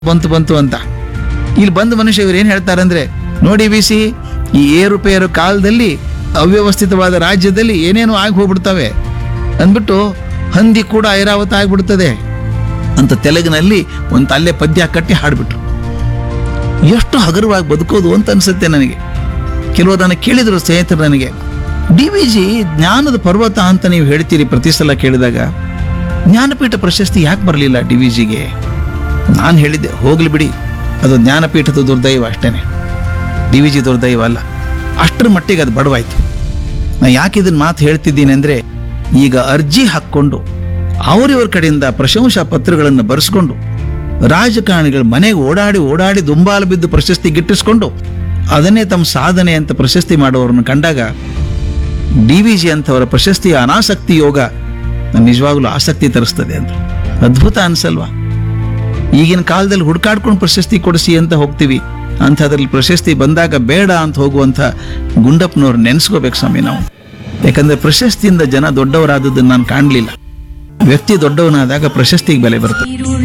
ಬಂತು ಬಂತು ಅಂತ ಇಲ್ಲಿ ಬಂದ ಮನುಷ್ಯ ಇವ್ರು ಏನ್ ಹೇಳ್ತಾರೆ ಅಂದ್ರೆ ನೋಡಿ ಬಿಸಿ ಈ ಏರುಪೇರು ಕಾಲದಲ್ಲಿ ಅವ್ಯವಸ್ಥಿತವಾದ ರಾಜ್ಯದಲ್ಲಿ ಏನೇನೋ ಆಗಿ ಹೋಗ್ಬಿಡ್ತವೆ ಅಂದ್ಬಿಟ್ಟು ಹಂದಿ ಕೂಡ ಐರಾವತ ಆಗ್ಬಿಡ್ತದೆ ಅಂತ ತೆಲುಗಿನಲ್ಲಿ ಒಂದು ಅಲ್ಲೇ ಪದ್ಯ ಕಟ್ಟಿ ಹಾಡ್ಬಿಟ್ರು ಎಷ್ಟು ಹಗುರವಾಗಿ ಬದುಕೋದು ಅಂತ ಅನ್ಸುತ್ತೆ ನನಗೆ ಕೆಲವು ಅದನ್ನು ಕೇಳಿದ್ರು ಸ್ನೇಹಿತರು ನನಗೆ ಡಿ ವಿ ಜಿ ಜ್ಞಾನದ ಪರ್ವತ ಅಂತ ನೀವು ಹೇಳ್ತೀರಿ ಪ್ರತಿ ಸಲ ಕೇಳಿದಾಗ ಜ್ಞಾನಪೀಠ ಪ್ರಶಸ್ತಿ ಯಾಕೆ ಬರಲಿಲ್ಲ ಡಿ ವಿ ಜಿಗೆ ನಾನು ಹೇಳಿದ್ದೆ ಹೋಗ್ಲಿ ಬಿಡಿ ಅದು ಜ್ಞಾನಪೀಠದ ದುರ್ದೈವ ಅಷ್ಟೇನೆ ಡಿ ವಿ ಜಿ ದುರ್ದೈವ ಅಲ್ಲ ಅಷ್ಟರ ಮಟ್ಟಿಗೆ ಅದು ಬಡವಾಯ್ತು ನಾ ಯಾಕೆ ಇದನ್ನ ಮಾತು ಹೇಳ್ತಿದ್ದೀನಿ ಅಂದ್ರೆ ಈಗ ಅರ್ಜಿ ಹಾಕ್ಕೊಂಡು ಅವರಿವ್ರ ಕಡೆಯಿಂದ ಪ್ರಶಂಸಾ ಪತ್ರಗಳನ್ನು ಬರೆಸ್ಕೊಂಡು ರಾಜಕಾರಣಿಗಳ ಮನೆಗೆ ಓಡಾಡಿ ಓಡಾಡಿ ದುಂಬಾಲು ಬಿದ್ದು ಪ್ರಶಸ್ತಿ ಗಿಟ್ಟಿಸ್ಕೊಂಡು ಅದನ್ನೇ ತಮ್ಮ ಸಾಧನೆ ಅಂತ ಪ್ರಶಸ್ತಿ ಮಾಡೋರನ್ನು ಕಂಡಾಗ ಡಿ ವಿ ಜಿ ಅಂತವರ ಪ್ರಶಸ್ತಿಯ ಅನಾಸಕ್ತಿ ಯೋಗ ನನ್ ನಿಜವಾಗ್ಲೂ ಆಸಕ್ತಿ ತರಿಸ್ತದೆ ಅಂತ ಅದ್ಭುತ ಅನ್ಸಲ್ವಾ ಈಗಿನ ಕಾಲದಲ್ಲಿ ಹುಡ್ಕಾಡ್ಕೊಂಡು ಪ್ರಶಸ್ತಿ ಕೊಡಿಸಿ ಅಂತ ಹೋಗ್ತೀವಿ ಅಂಥದ್ರಲ್ಲಿ ಪ್ರಶಸ್ತಿ ಬಂದಾಗ ಬೇಡ ಅಂತ ಹೋಗುವಂಥ ಗುಂಡಪ್ಪನವ್ರು ನೆನೆಸ್ಕೋಬೇಕು ಸ್ವಾಮಿ ನಾವು ಯಾಕಂದ್ರೆ ಪ್ರಶಸ್ತಿಯಿಂದ ಜನ ದೊಡ್ಡವರಾದದ್ದನ್ನು ನಾನು ಕಾಣಲಿಲ್ಲ ವ್ಯಕ್ತಿ ದೊಡ್ಡವನಾದಾಗ ಪ್ರಶಸ್ತಿಗೆ ಬೆಲೆ ಬರ್ತದೆ